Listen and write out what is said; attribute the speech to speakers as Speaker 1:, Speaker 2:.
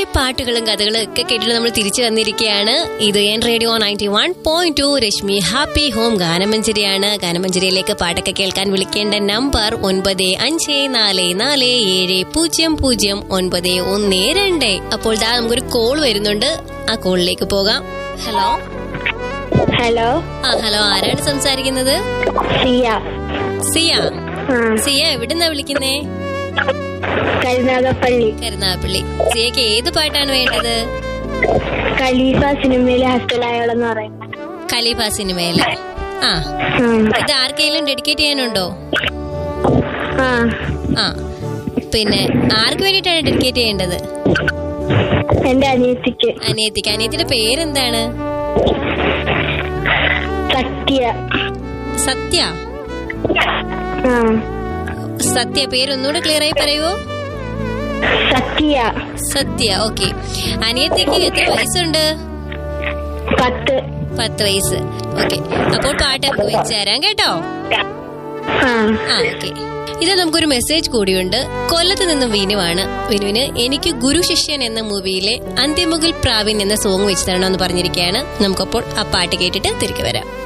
Speaker 1: പാട്ടുകളും കഥകളും ഒക്കെ കേട്ടിട്ട് നമ്മൾ തിരിച്ചു വന്നിരിക്കുകയാണ് ഇത് N radio ninety one point two Rashmi happy home ഗാനമഞ്ചരിയാണ് ഗാനമഞ്ചരിയിലേക്ക് പാട്ടൊക്കെ കേൾക്കാൻ വിളിക്കേണ്ട നമ്പർ ഒൻപത് അഞ്ച് നാല് നാല് ഏഴ് പൂജ്യം പൂജ്യം ഒൻപത് ഒന്ന് രണ്ട് അപ്പോൾ ദാ നമുക്കൊരു കോൾ വരുന്നുണ്ട് ആ കോളിലേക്ക് പോകാം ഹലോ
Speaker 2: ഹലോ
Speaker 1: ആ ഹലോ ആരാണ് സംസാരിക്കുന്നത്
Speaker 2: സിയ
Speaker 1: സിയ
Speaker 2: ആ
Speaker 1: സിയ എവിടുന്നാ വിളിക്കുന്നേ
Speaker 2: കരുനാഗപ്പള്ളി
Speaker 1: കരുനാഗപ്പള്ളി സിയക്ക് ഏത് പാട്ടാണ് വേണ്ടത്
Speaker 2: ഖലീഫ സിനിമയിലെ ഹസ്തലായോളെന്ന് പറയുന്നത്
Speaker 1: ഖലീഫ സിനിമയിലെ ആ
Speaker 2: ആ.
Speaker 1: ഇത് ആർക്കെങ്കിലും ഡെഡിക്കേറ്റ് ചെയ്യാനുണ്ടോ
Speaker 2: ആ
Speaker 1: ആ പിന്നെ ആർക്ക് വേണ്ടിയിട്ടാണ് ഡെഡിക്കേറ്റ് ചെയ്യേണ്ടത്
Speaker 2: എന്റെ അനിയത്തിക്ക്
Speaker 1: അനിയത്തിക്ക് അനിയത്തിയുടെ പേരെന്താണ്
Speaker 2: സത്യ
Speaker 1: സത്യ
Speaker 2: ആ
Speaker 1: സത്യ പേരൊന്നുകൂടെ ക്ലിയർ ആയി പറയുവോ
Speaker 2: സത്യ
Speaker 1: സത്യ ഓക്കെ അനിയത്തിക്ക് എത്ര വയസ്സുണ്ട്
Speaker 2: പത്ത്
Speaker 1: പത്ത് വയസ്സ് ഓക്കെ അപ്പോൾ പാട്ട് നമുക്ക് വെച്ച് തരാം കേട്ടോ
Speaker 2: ആ
Speaker 1: ആ ഓക്കെ ഇത് നമുക്കൊരു മെസ്സേജ് കൂടിയുണ്ട് കൊല്ലത്ത് നിന്നും വിനുവാണ് വിനുവിന് എനിക്ക് ഗുരു ശിഷ്യൻ എന്ന മൂവിയിലെ അന്ത്യമുകിൽ പ്രാവിൻ എന്ന സോങ് വെച്ച് തരണമെന്ന് പറഞ്ഞിരിക്കുകയാണ് നമുക്കപ്പോൾ ആ പാട്ട് കേട്ടിട്ട് തിരികെ വരാം